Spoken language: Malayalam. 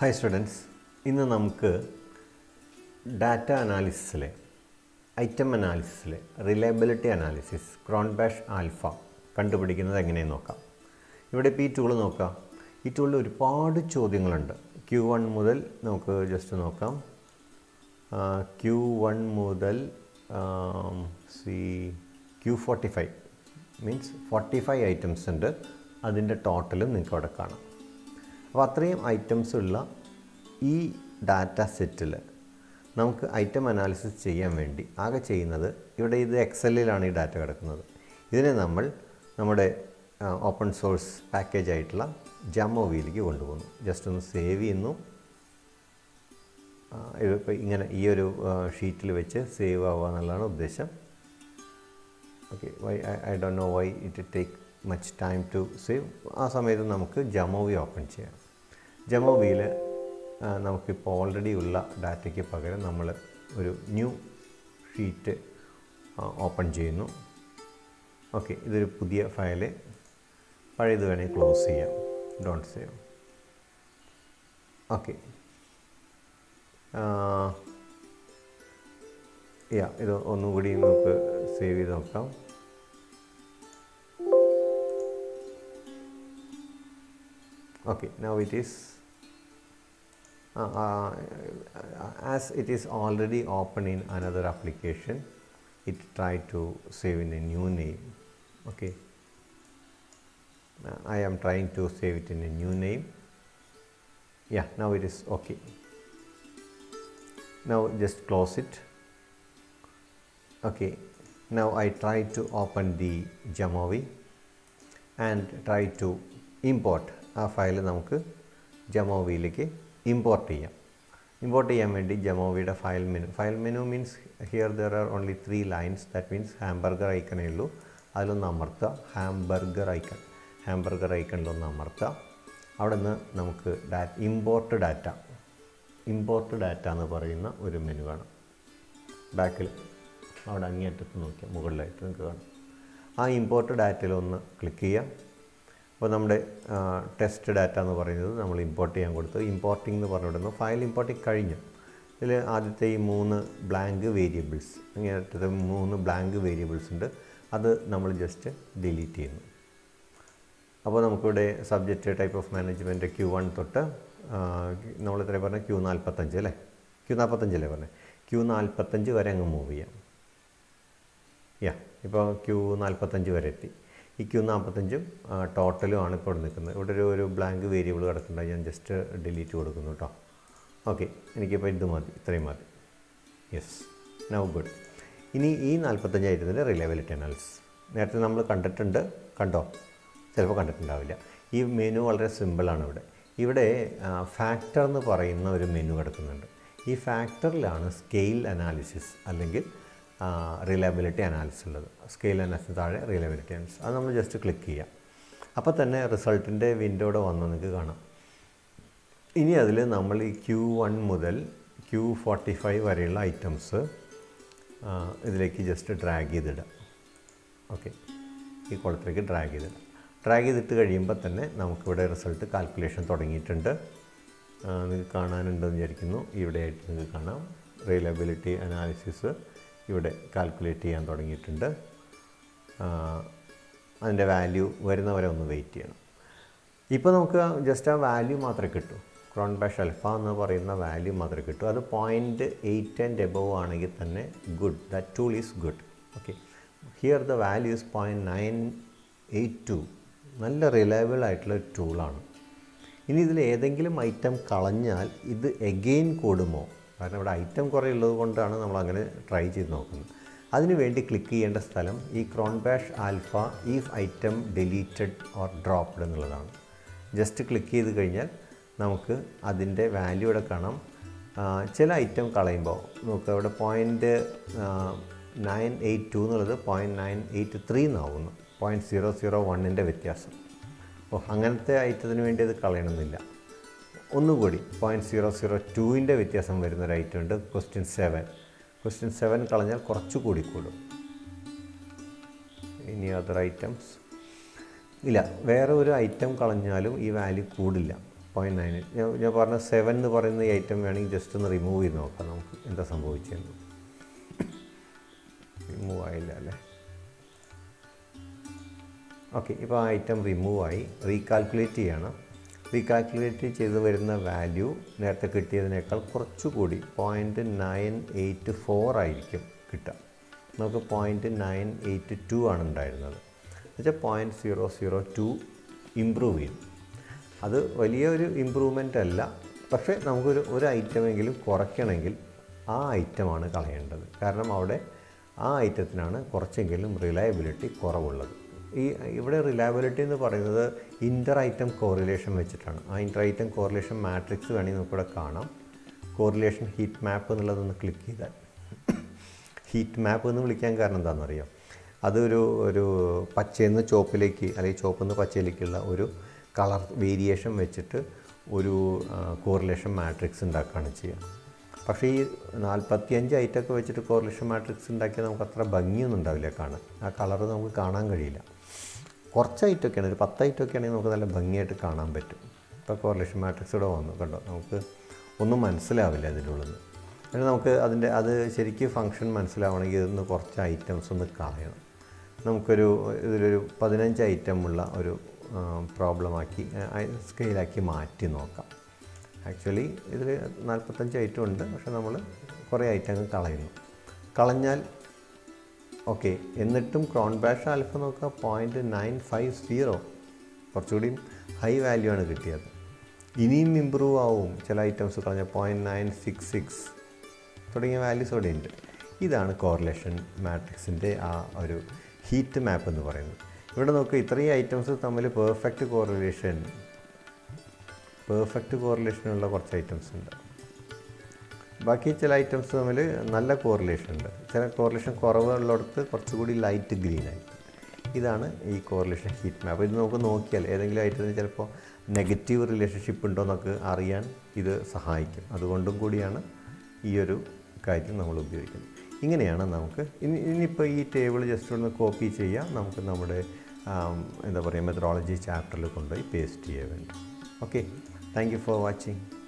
ഹായ് സ്റ്റുഡൻസ് ഇന്ന് നമുക്ക് ഡാറ്റ അനാലിസിസിലെ ഐറ്റം അനാലിസിസിലെ റിലയബിലിറ്റി അനാലിസിസ് ക്രോൺബാഷ് ആൽഫ കണ്ടുപിടിക്കുന്നത് എങ്ങനെയെന്ന് നോക്കാം ഇവിടെ ഇപ്പോൾ ഈ ടൂൾ നോക്കാം ഈ ടൂളിൽ ഒരുപാട് ചോദ്യങ്ങളുണ്ട് ക്യൂ വൺ മുതൽ നമുക്ക് ജസ്റ്റ് നോക്കാം ക്യൂ വൺ മുതൽ സി Q forty five means forty five items ഉണ്ട് അതിൻ്റെ ടോട്ടലും നിങ്ങൾക്ക് അവിടെ കാണാം അപ്പോൾ അത്രയും ഐറ്റംസ് ഉള്ള ഈ ഡാറ്റ സെറ്റിൽ നമുക്ക് ഐറ്റം അനാലിസിസ് ചെയ്യാൻ വേണ്ടി ആകെ ചെയ്യുന്നത് ഇവിടെ ഇത് എക്സലിലാണ് ഈ ഡാറ്റ കിടക്കുന്നത് ഇതിനെ നമ്മൾ നമ്മുടെ ഓപ്പൺ സോഴ്സ് പാക്കേജ് ആയിട്ടുള്ള ജമോവിയിലേക്ക് കൊണ്ടുപോകുന്നു ജസ്റ്റ് ഒന്ന് സേവ് ചെയ്യുന്നു ഇപ്പോൾ ഇങ്ങനെ ഈ ഒരു ഷീറ്റിൽ വെച്ച് സേവ് ആവുക എന്നുള്ളതാണ് ഉദ്ദേശം okay why I don't know why it take much time to save ആ സമയത്ത് നമുക്ക് ജമോവി ഓപ്പൺ ചെയ്യാം ജമോവിയിൽ നമുക്കിപ്പോൾ ഓൾറെഡി ഉള്ള ഡാറ്റയ്ക്ക് പകരം നമ്മൾ ഒരു ന്യൂ ഷീറ്റ് ഓപ്പൺ ചെയ്യുന്നു ഓക്കെ ഇതൊരു പുതിയ ഫയല് പഴയത് വേണമെങ്കിൽ ക്ലോസ് ചെയ്യാം ഡോണ്ട് സേവ് ഓക്കെ യാ ഇത് ഒന്നുകൂടി നമുക്ക് സേവ് ചെയ്ത് നോക്കാം okay now it is uh, uh, as it is already open in another application it try to save in a new name okay uh, I am trying to save it in a new name yeah now it is okay now just close it okay now I try to open the Jamovi and try to import ആ ഫയൽ നമുക്ക് ജമോവിയിലേക്ക് ഇമ്പോർട്ട് ചെയ്യാം ഇമ്പോർട്ട് ചെയ്യാൻ വേണ്ടി ജമോവിയുടെ file menu file menu means here there are only three lines that means hamburger ഐക്കണേ ഉള്ളൂ അതിലൊന്ന് അമർത്തുക ഹാംബർഗർ ഐക്കൺ ഹാംബർഗർ ഐക്കണിലൊന്ന് അമർത്തുക അവിടെ നിന്ന് നമുക്ക് ഡാ ഇമ്പോർട്ട് ഡാറ്റ ഇമ്പോർട്ട് ഡാറ്റ എന്ന് പറയുന്ന ഒരു മെനു കാണാം ബാക്കിൽ അവിടെ അങ്ങേയറ്റത്ത് നോക്കിയാൽ മുകളിലായിട്ട് നിങ്ങൾക്ക് കാണാം ആ ഇമ്പോർട്ട് ഡാറ്റയിലൊന്ന് ക്ലിക്ക് ചെയ്യുക അപ്പോൾ നമ്മുടെ ടെസ്റ്റ് ഡാറ്റ എന്ന് പറയുന്നത് നമ്മൾ ഇമ്പോർട്ട് ചെയ്യാൻ കൊടുത്തു ഇമ്പോർട്ടിംഗ് എന്ന് പറഞ്ഞിടുന്നു ഫയൽ ഇമ്പോർട്ടിംഗ് കഴിഞ്ഞു ഇതിൽ ആദ്യത്തെ ഈ മൂന്ന് ബ്ലാങ്ക് വേരിയബിൾസ് അങ്ങനത്തെ മൂന്ന് ബ്ലാങ്ക് വേരിയബിൾസ് ഉണ്ട് അത് നമ്മൾ ജസ്റ്റ് ഡിലീറ്റ് ചെയ്യുന്നു അപ്പോൾ നമുക്കിവിടെ subject type of management Q one തൊട്ട് നമ്മൾ ഇത്ര പറഞ്ഞ ക്യൂ നാൽപ്പത്തഞ്ച് അല്ലേ ക്യൂ നാൽപ്പത്തഞ്ചല്ലേ പറഞ്ഞത് ക്യൂ നാൽപ്പത്തഞ്ച് വരെ അങ്ങ് മൂവ് ചെയ്യാം യാ ഇപ്പോൾ ക്യൂ നാൽപ്പത്തഞ്ച് വരെ എത്തി ഈ ക്യൂ നാൽപ്പത്തഞ്ചും ടോട്ടലും ആണ് ഇപ്പോൾ ഇവിടെ നിൽക്കുന്നത് ഇവിടെ ഒരു ഒരു ബ്ലാങ്ക് വേരിയബിൾ കിടക്കുന്നുണ്ട് ഞാൻ ജസ്റ്റ് ഡിലീറ്റ് കൊടുക്കുന്നു കേട്ടോ ഓക്കെ എനിക്കിപ്പോൾ ഇത് മതി ഇത്രയും മതി യെസ് നൗ ഗുഡ് ഇനി ഈ നാൽപ്പത്തഞ്ചായിരത്തിൻ്റെ റിലയബിലിറ്റി അനാലിസിസ് നേരത്തെ നമ്മൾ കണ്ടിട്ടുണ്ട് കണ്ടോ ചിലപ്പോൾ കണ്ടിട്ടുണ്ടാവില്ല ഈ മെനു വളരെ സിമ്പിളാണ് ഇവിടെ ഇവിടെ ഫാക്ടർ എന്ന് പറയുന്ന ഒരു മെനു കിടക്കുന്നുണ്ട് ഈ ഫാക്ടറിലാണ് സ്കെയിൽ അനാലിസിസ് അല്ലെങ്കിൽ റിലയബിലിറ്റി അനാലിസിസ് ഉള്ളത് സ്കെയിൽ അനാലിസിസ് താഴെ റിലയബിലിറ്റി അനാലിസിസ് അത് നമ്മൾ ജസ്റ്റ് ക്ലിക്ക് ചെയ്യാം അപ്പോൾ തന്നെ റിസൾട്ടിൻ്റെ വിൻഡോയുടെ വന്ന് നിങ്ങൾക്ക് കാണാം ഇനി അതിൽ നമ്മൾ ഈ ക്യൂ വൺ മുതൽ ക്യൂ ഫോർട്ടി ഫൈവ് വരെയുള്ള ഐറ്റംസ് ഇതിലേക്ക് ജസ്റ്റ് ഡ്രാഗ് ചെയ്തിടുക ഓക്കെ ഈ കുളത്തിലേക്ക് ഡ്രാഗ് ചെയ്തിടുക ഡ്രാഗ് ചെയ്തിട്ട് കഴിയുമ്പോൾ തന്നെ നമുക്കിവിടെ റിസൾട്ട് കാൽക്കുലേഷൻ തുടങ്ങിയിട്ടുണ്ട് നിങ്ങൾക്ക് കാണാനുണ്ടെന്ന് വിചാരിക്കുന്നു ഇവിടെയായിട്ട് നിങ്ങൾക്ക് കാണാം റിലയബിലിറ്റി അനാലിസിസ് ഇവിടെ കാൽക്കുലേറ്റ് ചെയ്യാൻ തുടങ്ങിയിട്ടുണ്ട് അതിൻ്റെ വാല്യൂ വരുന്നവരെ ഒന്ന് വെയിറ്റ് ചെയ്യണം ഇപ്പോൾ നമുക്ക് ജസ്റ്റ് ആ വാല്യൂ മാത്രമേ കിട്ടൂ ക്രോൺ ബാഷ് അൽഫ എന്ന് പറയുന്ന വാല്യൂ മാത്രമേ കിട്ടൂ അത് പോയിൻറ്റ് എയ്റ്റ് ആൻഡ് എബവ് ആണെങ്കിൽ തന്നെ good that tool is good okay here the value is point nine eight two നല്ല റിലയബിൾ ആയിട്ടുള്ള ഒരു ടൂളാണ് ഇനി ഇതിൽ ഏതെങ്കിലും ഐറ്റം കളഞ്ഞാൽ ഇത് എഗെയിൻ കൂടുമോ കാരണം ഇവിടെ ഐറ്റം കുറേ ഉള്ളത് കൊണ്ടാണ് നമ്മൾ അങ്ങനെ ട്രൈ ചെയ്ത് നോക്കുന്നത് അതിനു വേണ്ടി ക്ലിക്ക് ചെയ്യേണ്ട സ്ഥലം ഈ Cronbach alpha if item deleted or dropped എന്നുള്ളതാണ് ജസ്റ്റ് ക്ലിക്ക് ചെയ്ത് കഴിഞ്ഞാൽ നമുക്ക് അതിൻ്റെ വാല്യൂ ഇവിടെ കാണാം ചില ഐറ്റം കളയുമ്പോൾ നമുക്ക് അവിടെ പോയിൻറ്റ് നയൻ എയ്റ്റ് ടു എന്നുള്ളത് പോയിൻറ്റ് നയൻ എയ്റ്റ് ത്രീ എന്നാവുന്നു പോയിൻറ്റ് സീറോ സീറോ വണ്ണിൻ്റെ വ്യത്യാസം അപ്പോൾ അങ്ങനത്തെ ഐറ്റത്തിന് വേണ്ടി അത് കളയണമെന്നില്ല ഒന്നുകൂടി പോയിൻറ്റ് സീറോ സീറോ ടുവിൻ്റെ വ്യത്യാസം വരുന്ന ഒരു ഐറ്റം ഉണ്ട് ക്വസ്റ്റ്യൻ സെവൻ ക്വസ്റ്റ്യൻ സെവൻ കളഞ്ഞാൽ കുറച്ച് കൂടി കൂടും ഇനി അതർ ഐറ്റംസ് ഇല്ല വേറെ ഒരു ഐറ്റം കളഞ്ഞാലും ഈ വാല്യൂ കൂടില്ല പോയിൻറ്റ് നയൻ ഞാൻ ഞാൻ പറഞ്ഞ സെവൻ എന്ന് പറയുന്ന ഈ ഐറ്റം വേണമെങ്കിൽ ജസ്റ്റ് ഒന്ന് റിമൂവ് ചെയ്ത് നോക്കാം നമുക്ക് എന്താ സംഭവിച്ചതെന്ന് റിമൂവ് ആയില്ല അല്ലേ ഓക്കെ ഇപ്പോൾ ആ ഐറ്റം റിമൂവ് ആയി റീകാൽക്കുലേറ്റ് ചെയ്യണം റീകാൽക്കുലേറ്റ് ചെയ്ത് വരുന്ന വാല്യൂ നേരത്തെ കിട്ടിയതിനേക്കാൾ കുറച്ചുകൂടി പോയിൻറ്റ് നയൻ എയ്റ്റ് ഫോർ ആയിരിക്കും കിട്ടുക നമുക്ക് പോയിൻറ്റ് നയൻ എയ്റ്റ് ടു ആണ് ഉണ്ടായിരുന്നത് എന്നുവെച്ചാൽ point zero zero two improve ചെയ്യും അത് വലിയൊരു ഇമ്പ്രൂവ്മെൻ്റ് അല്ല പക്ഷേ നമുക്കൊരു ഒരു ഐറ്റമെങ്കിലും കുറയ്ക്കണമെങ്കിൽ ആ ഐറ്റമാണ് കളയേണ്ടത് കാരണം അവിടെ ആ ഐറ്റത്തിനാണ് കുറച്ചെങ്കിലും റിലയബിലിറ്റി കുറവുള്ളത് ഈ ഇവിടെ റിലയബിലിറ്റി എന്ന് പറയുന്നത് ഇൻ്റർ ഐറ്റം കോറിലേഷൻ വെച്ചിട്ടാണ് ആ ഇൻ്റർ ഐറ്റം കോറിലേഷൻ മാട്രിക്സ് വേണമെങ്കിൽ നമുക്കിവിടെ കാണാം കോറിലേഷൻ ഹീറ്റ് മാപ്പ് എന്നുള്ളതൊന്ന് ക്ലിക്ക് ചെയ്താൽ ഹീറ്റ് മാപ്പ് എന്ന് വിളിക്കാൻ കാരണം എന്താണെന്നറിയാം അതൊരു ഒരു പച്ചയെന്ന് ചുവപ്പിലേക്ക് അല്ലെങ്കിൽ ചുവപ്പെന്ന് പച്ചയിലേക്കുള്ള ഒരു കളർ വേരിയേഷൻ വെച്ചിട്ട് ഒരു കോറിലേഷൻ മാട്രിക്സ് ഉണ്ടാക്കുകയാണ് ചെയ്യുക പക്ഷേ ഈ നാൽപ്പത്തിയഞ്ച് ഐറ്റമൊക്കെ വെച്ചിട്ട് കോറിലേഷൻ മാട്രിക്സ് ഉണ്ടാക്കിയാൽ നമുക്ക് അത്ര ഭംഗിയൊന്നും ഉണ്ടാവില്ല കാണാൻ ആ കളർ നമുക്ക് കാണാൻ കഴിയില്ല കുറച്ച് ഐറ്റമൊക്കെയാണ് ഒരു പത്ത് ഐറ്റമൊക്കെ ആണെങ്കിൽ നമുക്ക് നല്ല ഭംഗിയായിട്ട് കാണാൻ പറ്റും ഇപ്പോൾ കോറിലേഷൻ മാട്രിക്സ് ഇവിടെ വന്നു കണ്ടോ നമുക്ക് ഒന്നും മനസ്സിലാവില്ല അതിൻ്റെ ഉള്ളിൽ നിന്ന് പിന്നെ നമുക്ക് അതിൻ്റെ അത് ശരിക്കും ഫങ്ഷൻ മനസ്സിലാവണമെങ്കിൽ ഇതൊന്ന് കുറച്ച് ഐറ്റംസ് ഒന്ന് കളയണം നമുക്കൊരു ഇതിലൊരു പതിനഞ്ച് ഐറ്റമുള്ള ഒരു പ്രോബ്ലമാക്കി സ്കെയിലാക്കി മാറ്റി നോക്കാം ആക്ച്വലി ഇതിൽ നാൽപ്പത്തഞ്ച് ഐറ്റം ഉണ്ട് പക്ഷെ നമ്മൾ കുറേ ഐറ്റങ്ങൾ കളയുന്നു കളഞ്ഞാൽ ഓക്കെ എന്നിട്ടും ക്രോൺബാഷ് ആൽഫ നോക്കുക പോയിൻറ്റ് നയൻ ഫൈവ് സീറോ കുറച്ചുകൂടി ഹൈ വാല്യൂ ആണ് കിട്ടിയത് ഇനിയും ഇമ്പ്രൂവ് ആവും ചില ഐറ്റംസ് കളഞ്ഞ പോയിൻറ്റ് നയൻ സിക്സ് സിക്സ് തുടങ്ങിയ വാല്യൂസ് ഇവിടെ ഉണ്ട് ഇതാണ് കോറിലേഷൻ മാട്രിക്സിൻ്റെ ആ ഒരു ഹീറ്റ് മാപ്പ് എന്ന് പറയുന്നത് ഇവിടെ നോക്കുക ഇത്രയും ഐറ്റംസ് തമ്മിൽ പെർഫെക്റ്റ് കോറിലേഷൻ പെർഫെക്റ്റ് കോറിലേഷനുള്ള കുറച്ച് ഐറ്റംസ് ഉണ്ട് ബാക്കി ചില ഐറ്റംസ് തമ്മിൽ നല്ല കോറിലേഷൻ ഉണ്ട് ചില കോറിലേഷൻ കുറവുള്ളിടത്ത് കുറച്ചുകൂടി ലൈറ്റ് ഗ്രീൻ ആയി ഇതാണ് ഈ കോറിലേഷൻ ഹീറ്റ് മാപ്പ് ഇത് നമുക്ക് നോക്കിയാൽ ഏതെങ്കിലും ഐറ്റത്തിന് ചിലപ്പോൾ നെഗറ്റീവ് റിലേഷൻഷിപ്പ് ഉണ്ടോ എന്നൊക്കെ അറിയാൻ ഇത് സഹായിക്കും അതുകൊണ്ടും കൂടിയാണ് ഈ ഒരു കാര്യം നമ്മൾ ഉപയോഗിക്കുന്നത് ഇങ്ങനെയാണ് നമുക്ക് ഇനി ഇനിയിപ്പോൾ ഈ ടേബിൾ ജസ്റ്റ് ഒന്ന് കോപ്പി ചെയ്യാം നമുക്ക് നമ്മുടെ എന്താ പറയുക മെത്തഡോളജി ചാപ്റ്ററിൽ കൊണ്ടുപോയി പേസ്റ്റ് ചെയ്യാൻ വേണ്ടി okay thank you for watching